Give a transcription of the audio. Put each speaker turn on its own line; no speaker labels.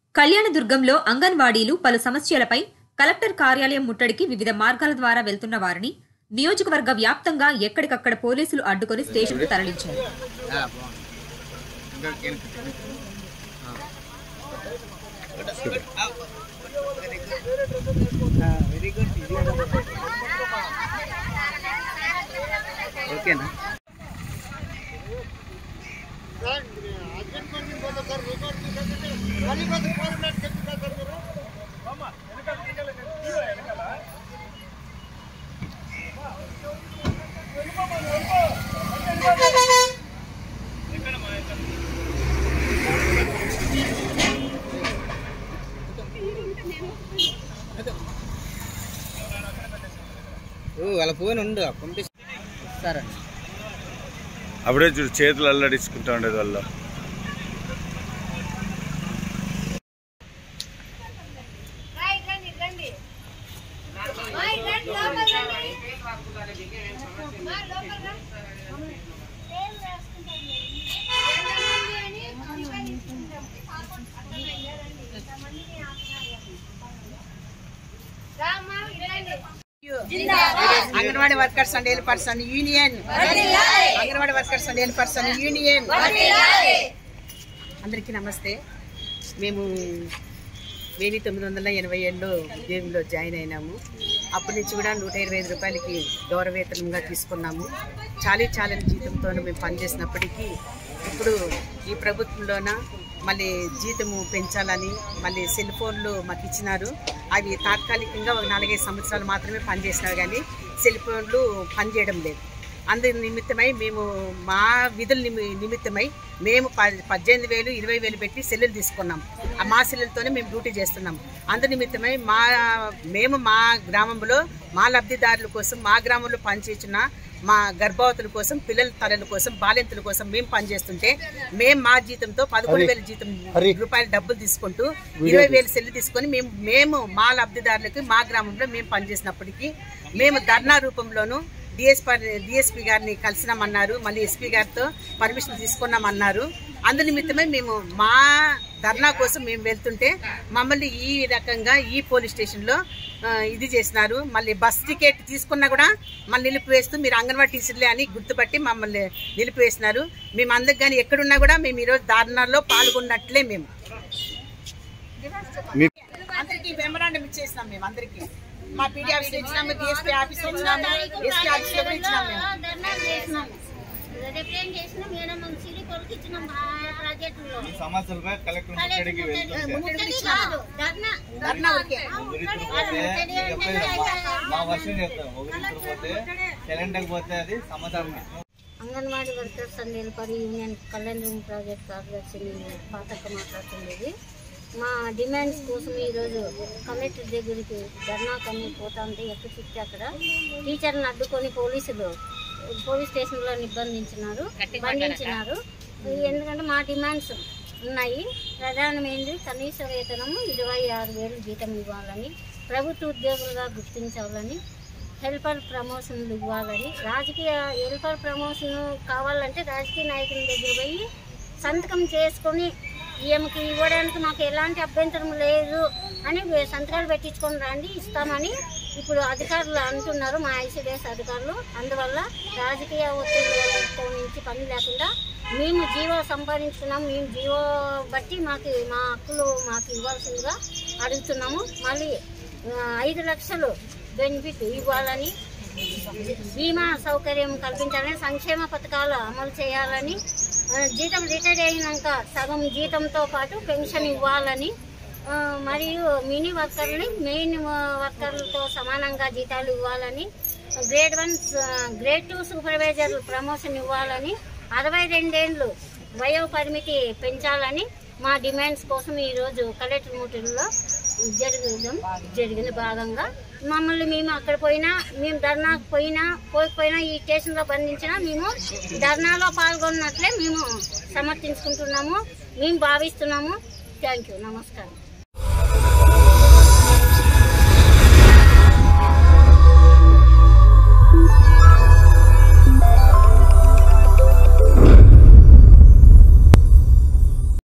కళ్యాణదుర్గంలో అంగన్వాడీలు పలు సమస్యలపై కలెక్టర్ కార్యాలయం ముట్టడికి వివిధ మార్గాల ద్వారా వెళ్తున్న వారిని నియోజకవర్గ వ్యాప్తంగా ఎక్కడికక్కడ పోలీసులు అడ్డుకొని స్టేషన్కు తరలించారు
వెరీ గుడ్ ఓకేనా ఓ వాళ్ళ ఫోన్ ఉండు పంపిస్తారా
అప్పుడే చూడు చేతులు అల్లడించుకుంటా ఉండేది వాళ్ళు
anganwadi workers and help person union anganwadi workers and help person union అందరికీ నమస్తే మేము వెయ్యి తొమ్మిది వందల ఎనభై ఏడులో ఉద్యోగంలో జాయిన్ అయినాము అప్పటి నుంచి కూడా నూట ఇరవై ఐదు రూపాయలకి గౌరవేతనంగా తీసుకున్నాము చాలీ చాలని జీతంతో మేము పనిచేసినప్పటికీ ఇప్పుడు ఈ ప్రభుత్వంలోన మళ్ళీ జీతము పెంచాలని మళ్ళీ సెల్ ఫోన్లు మాకు ఇచ్చినారు అవి తాత్కాలికంగా ఒక నాలుగైదు సంవత్సరాలు మాత్రమే పనిచేసినారు కానీ సెల్ ఫోన్లు పనిచేయడం లేదు అందు నిమిత్తమై మేము మా విధుల నిమి- నిమిత్తమై మేము ప- పద్దెనిమిది వేలు ఇరవై వేలు పెట్టి సెల్లులు తీసుకున్నాం ఆ మా సెల్లులతోనే మేము డ్యూటీ చేస్తున్నాం అందు నిమిత్తమై మా మేము మా గ్రామంలో మా లబ్ధిదారుల కోసం మా గ్రామంలో పనిచేసిన మా గర్భవతుల కోసం పిల్లల తల్లుల కోసం బాలింతల కోసం మేము పనిచేస్తుంటే మేము మా జీతంతో పదకొండు వేల జీతం రూపాయల డబ్బులు తీసుకుంటూ ఇరవై వేలు సెల్లు తీసుకొని మేము మేము మా లబ్ధిదారులకి మా గ్రామంలో మేము పనిచేసినప్పటికీ మేము ధర్నా రూపంలోనూ డిఎస్పీ డిఎస్పీ గారిని కలిసినామన్నారు మళ్ళీ ఎస్పీ గారితో పర్మిషన్ తీసుకున్నామన్నారు అందు నిమిత్తమే మేము మా ధర్నా కోసం మేము వెళ్తుంటే మమ్మల్ని ఈ రకంగా ఈ పోలీస్ స్టేషన్లో ఆ, ఇది చేసినారు మళ్ళీ బస్ టికెట్ తీసుకున్నా కూడా మళ్ళీ నిలిపివేస్తూ మీరు అంగన్వాడీ టీచర్లే అని గుర్తుపట్టి మమ్మల్ని నిలిపివేసినారు మేము అందరికి కానీ ఎక్కడున్నా కూడా మేము ఈరోజు ధారణలో పాల్గొన్నట్లే మేము అందరికీ మెమరాండం ఇచ్చేసినాం మేము అందరికీ మా పీడీ ఆఫీస్ ఇచ్చినాము డిఎస్పీ ఆఫీస్ ఇచ్చినాము ఎస్పీ ఆఫీస్ లో కూడా ఇచ్చినాం మేము
ధర్నా చేసినాం రిప్లైన్ చేసిన మేడం సిరి కొడుకు ఇచ్చినాం మా ప్రాజెక్టులో
సమస్యలపై కలెక్టర్ ముట్టడికి వెళ్తుంటే
ముట్టడి కాదు ధర్నా
ధర్నా ఓకే
ఒకరిద్దరు పోతే చెప్పేది మా- మా వర్షం చెప్తాం ఒకరిద్దరు పోతే సిలిండర్ పోతే అది సమాచారమే
anganwadi workers and helper union కళ్యాణ్ రూమ్ ప్రాజెక్ట్ కార్యదర్శి నేను పాతక్క మాట్లాడుతుండేది మా డిమాండ్స్ కోసం ఈరోజు కలెక్టర్ దగ్గరికి ధర్నా కమ్మి పోతా ఉంటే ఎక్కడ చెప్తే అక్కడ టీచర్ని అడ్డుకొని పోలీసులు పోలీస్ స్టేషన్లో నిర్బంధించినారు బంధించినారు ఎందుకంటే మా డిమాండ్స్ ఉన్నాయి ప్రధానమైనది కనీస వేతనము ఇరవై ఆరు వేలు జీతం ఇవ్వాలని ప్రభుత్వ ఉద్యోగులుగా గుర్తించాలని హెల్పర్ ప్రమోషన్లు ఇవ్వాలని రాజకీయ హెల్పర్ ప్రమోషన్ కావాలంటే రాజకీయ నాయకుల దగ్గర పోయి సంతకం చేసుకొని ఈమెకి ఇవ్వడానికి మాకు ఎలాంటి అభ్యంతరం లేదు అని వే- సంతకాలు పెట్టించుకొని రండి ఇస్తామని ఇప్పుడు అధికారులు అంటున్నారు మా ఐసీడీఎస్ అధికారులు అందువల్ల రాజకీయ ఒత్తిడితో నుంచి పని లేకుండా మేము జీవో సంపాదించుకున్నాము మేము జీవో బట్టి మాకు మా హక్కులు మాకు ఇవ్వాల్సిందిగా అడుగుతున్నాము మళ్ళీ ఆ, ఐదు లక్షలు బెనిఫిట్ ఇవ్వాలని బీమా సౌకర్యం కల్పించాలని సంక్షేమ పథకాలు అమలు చేయాలని ఆ, జీతం రిటైర్ అయినాక సగం జీతంతో పాటు పెన్షన్ ఇవ్వాలని ఆ, మరియు మినీ వర్కర్ని మెయిన్ వర్కర్లతో సమానంగా జీతాలు ఇవ్వాలని grade one grade two supervisor promotion ఇవ్వాలని అరవై రెండేళ్ళు వయో పరిమితి పెంచాలని మా డిమాండ్స్ కోసం ఈరోజు కలెక్టర్ మూటల్లో జరగడం జరిగిన భాగంగా మమ్మల్ని మేము అక్కడ పోయినా మేము ధర్నాకు పోయినా పోకపోయినా ఈ స్టేషన్లో బంధించినా మేము ధర్నాలో పాల్గొన్నట్లే మేము సమర్థించుకుంటున్నాము మేము భావిస్తున్నాము థ్యాంక్ యూ నమస్కారం